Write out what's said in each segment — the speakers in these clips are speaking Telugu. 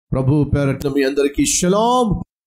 ప్రభు పేరట్ల మీ అందరికీ షలాం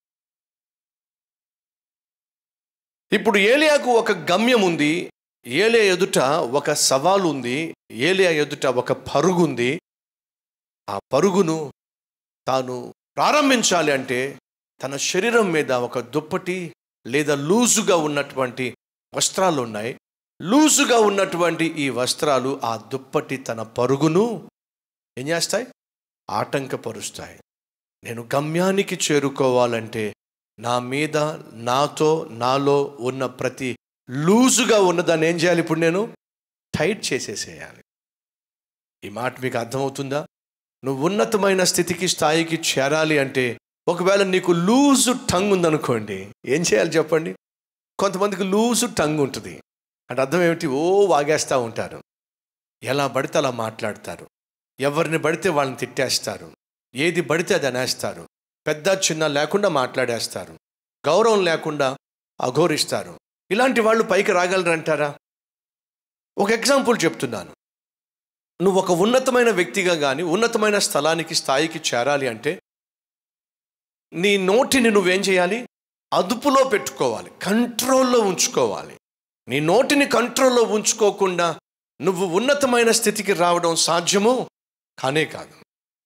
ఇప్పుడు ఏలియాకు ఒక గమ్యం ఉంది ఏలియా ఎదుట ఒక సవాలు ఉంది ఏలియా ఎదుట ఒక పరుగు ఉంది ఆ పరుగును తాను ప్రారంభించాలి అంటే తన శరీరం మీద ఒక దుప్పటి లేదా లూజుగా ఉన్నటువంటి వస్త్రాలు ఉన్నాయి లూజుగా ఉన్నటువంటి ఈ వస్త్రాలు ఆ దుప్పటి తన పరుగును ఏం చేస్తాయి ఆటంకపరుస్తాయి నేను గమ్యానికి చేరుకోవాలంటే నా మీద నాతో నాలో ఉన్న ప్రతి లూజుగా ఉన్నదాన్ని ఏం చేయాలి ఇప్పుడు నేను టైట్ చేసేసేయాలి ఈ మాట మీకు అర్థమవుతుందా నువ్వు ఉన్నతమైన స్థితికి స్థాయికి చేరాలి అంటే ఒకవేళ నీకు లూజు టంగ్ ఉందనుకోండి ఏం చేయాలి చెప్పండి కొంతమందికి లూజు టంగ్ ఉంటుంది అంటే అర్థం ఏమిటి ఓ వాగేస్తూ ఉంటారు ఎలా పడితే అలా మాట్లాడతారు ఎవరిని పడితే వాళ్ళని తిట్టేస్తారు ఏది పడితే అది అనేస్తారు పెద్ద చిన్న లేకుండా మాట్లాడేస్తారు గౌరవం లేకుండా అఘోరిస్తారు ఇలాంటి వాళ్ళు పైకి రాగలరంటారా ఒక ఎగ్జాంపుల్ చెప్తున్నాను నువ్వు ఒక ఉన్నతమైన వ్యక్తిగా కానీ ఉన్నతమైన స్థలానికి స్థాయికి చేరాలి అంటే నీ నోటిని నువ్వేం చేయాలి అదుపులో పెట్టుకోవాలి కంట్రోల్లో ఉంచుకోవాలి నీ నోటిని కంట్రోల్లో ఉంచుకోకుండా నువ్వు ఉన్నతమైన స్థితికి రావడం సాధ్యము కానే కాదు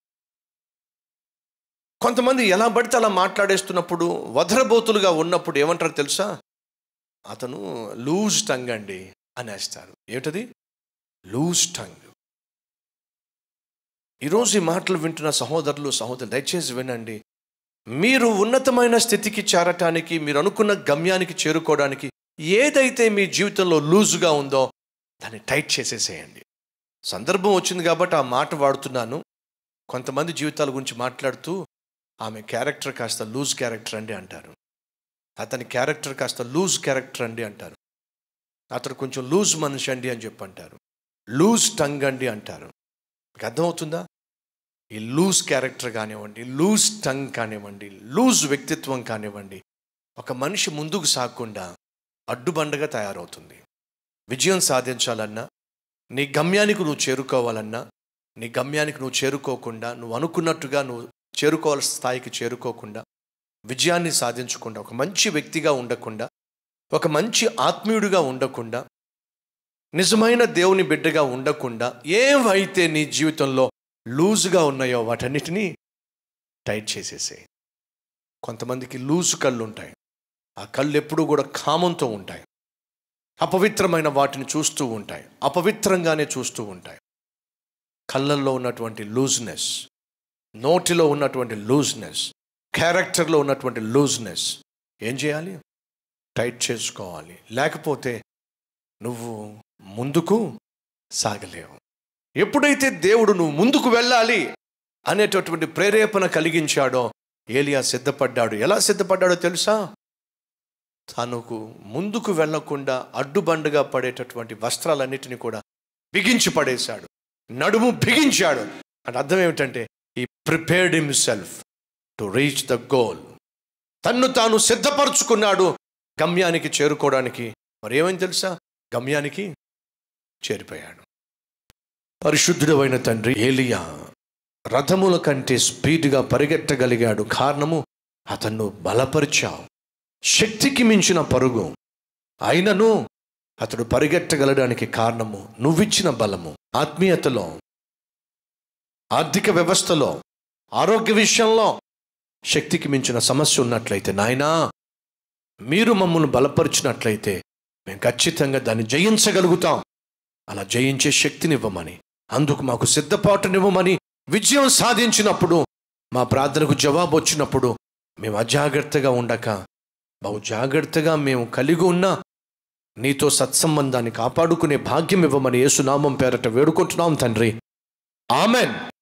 కొంతమంది ఎలా పడితే అలా మాట్లాడేస్తున్నప్పుడు వదరబోతులుగా ఉన్నప్పుడు ఏమంటారు తెలుసా అతను లూజ్ టంగ్ అండి అనేస్తారు ఏమిటది లూజ్ టంగ్ ఈరోజు ఈ మాటలు వింటున్న సహోదరులు సహోదరులు దయచేసి వినండి మీరు ఉన్నతమైన స్థితికి చేరటానికి మీరు అనుకున్న గమ్యానికి చేరుకోవడానికి ఏదైతే మీ జీవితంలో లూజుగా ఉందో దాన్ని టైట్ చేసేసేయండి సందర్భం వచ్చింది కాబట్టి ఆ మాట వాడుతున్నాను కొంతమంది జీవితాల గురించి మాట్లాడుతూ ఆమె క్యారెక్టర్ కాస్త లూజ్ క్యారెక్టర్ అండి అంటారు అతని క్యారెక్టర్ కాస్త లూజ్ క్యారెక్టర్ అండి అంటారు అతను కొంచెం లూజ్ మనిషి అండి అని చెప్పి అంటారు లూజ్ టంగ్ అండి అంటారు మీకు అర్థమవుతుందా ఈ లూజ్ క్యారెక్టర్ కానివ్వండి లూజ్ టంగ్ కానివ్వండి లూజ్ వ్యక్తిత్వం కానివ్వండి ఒక మనిషి ముందుకు సాగకుండా అడ్డుబండగా తయారవుతుంది విజయం సాధించాలన్నా నీ గమ్యానికి నువ్వు చేరుకోవాలన్నా నీ గమ్యానికి నువ్వు చేరుకోకుండా నువ్వు అనుకున్నట్టుగా నువ్వు చేరుకోవాల్సిన స్థాయికి చేరుకోకుండా విజయాన్ని సాధించకుండా ఒక మంచి వ్యక్తిగా ఉండకుండా ఒక మంచి ఆత్మీయుడిగా ఉండకుండా నిజమైన దేవుని బిడ్డగా ఉండకుండా ఏవైతే నీ జీవితంలో లూజుగా ఉన్నాయో వాటన్నిటినీ టైట్ చేసేసే కొంతమందికి లూజు కళ్ళు ఉంటాయి ఆ కళ్ళు ఎప్పుడూ కూడా కామంతో ఉంటాయి అపవిత్రమైన వాటిని చూస్తూ ఉంటాయి అపవిత్రంగానే చూస్తూ ఉంటాయి కళ్ళల్లో ఉన్నటువంటి లూజ్నెస్ నోటిలో ఉన్నటువంటి లూజ్నెస్ క్యారెక్టర్లో ఉన్నటువంటి లూజ్నెస్ ఏం చేయాలి టైట్ చేసుకోవాలి లేకపోతే నువ్వు ముందుకు సాగలేవు ఎప్పుడైతే దేవుడు నువ్వు ముందుకు వెళ్ళాలి అనేటటువంటి ప్రేరేపణ కలిగించాడో ఏలియా సిద్ధపడ్డాడు ఎలా సిద్ధపడ్డాడో తెలుసా తనకు ముందుకు వెళ్లకుండా అడ్డుబండగా పడేటటువంటి వస్త్రాలన్నిటిని కూడా బిగించి పడేశాడు నడుము బిగించాడు అంటే అర్థం ఏమిటంటే ఈ prepared himself to reach the goal తన్ను తాను సిద్ధపరచుకున్నాడు గమ్యానికి చేరుకోవడానికి మరి ఏమైంది తెలుసా గమ్యానికి చేరిపోయాడు పరిశుద్ధుడైన తండ్రి ఏలియా రథముల కంటే స్పీడ్గా పరిగెత్తగలిగాడు కారణము అతన్ను బలపరిచావు శక్తికి మించిన పరుగు అయినను అతడు పరిగెత్తగలడానికి కారణము నువ్విచ్చిన బలము ఆత్మీయతలో ఆర్థిక వ్యవస్థలో ఆరోగ్య విషయంలో శక్తికి మించిన సమస్య ఉన్నట్లయితే నాయనా మీరు మమ్మల్ని బలపరిచినట్లయితే మేము ఖచ్చితంగా దాన్ని జయించగలుగుతాం అలా జయించే శక్తినివ్వమని అందుకు మాకు సిద్ధపాటునివ్వమని విజయం సాధించినప్పుడు మా ప్రార్థనకు జవాబు వచ్చినప్పుడు మేము అజాగ్రత్తగా ఉండక బహు జాగ్రత్తగా మేము కలిగి ఉన్న నీతో సత్సంబంధాన్ని కాపాడుకునే భాగ్యం ఇవ్వమని యేసునామం పేరట వేడుకుంటున్నాం తండ్రి ఆమెన్